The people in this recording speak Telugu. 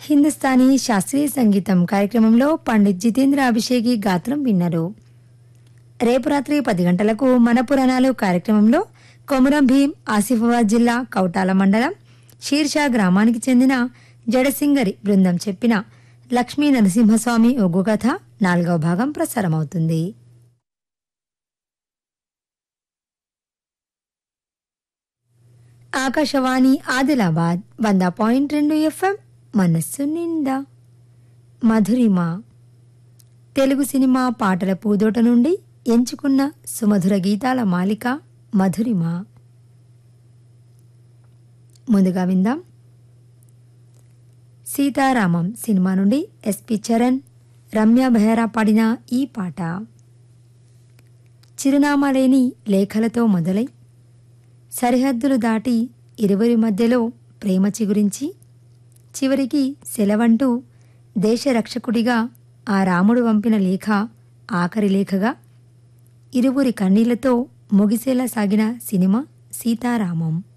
హిందుస్థానీ శాస్త్రీయ సంగీతం కార్యక్రమంలో పండిత్ జితేంద్ర అభిషేకి గాత్రం విన్నారు రేపు రాత్రి పది గంటలకు మన పురాణాలు కార్యక్రమంలో కొమురం భీం ఆసిఫాబాద్ జిల్లా కౌటాల మండలం షీర్షా గ్రామానికి చెందిన జడసింగరి బృందం చెప్పిన లక్ష్మీ నరసింహస్వామి ఒగ్గు కథ నాలుగవ భాగం ప్రసారమవుతుంది ఆకాశవాణి ఆదిలాబాద్ వంద పాయింట్ రెండు ఎఫ్ఎం మనస్సు నిండా మధురిమ తెలుగు సినిమా పాటల పూదోట నుండి ఎంచుకున్న సుమధుర గీతాల మాలిక మధురిమ ముందుగా విందాం సీతారామం సినిమా నుండి ఎస్పి చరణ్ రమ్య బెహరా పాడిన ఈ పాట చిరునామా లేని లేఖలతో మొదలై సరిహద్దులు దాటి ఇరువురి మధ్యలో ప్రేమ చిగురించి చివరికి సెలవంటూ దేశరక్షకుడిగా ఆ రాముడు పంపిన లేఖ ఆఖరి లేఖగా ఇరువురి కన్నీళ్లతో ముగిసేలా సాగిన సినిమా సీతారామం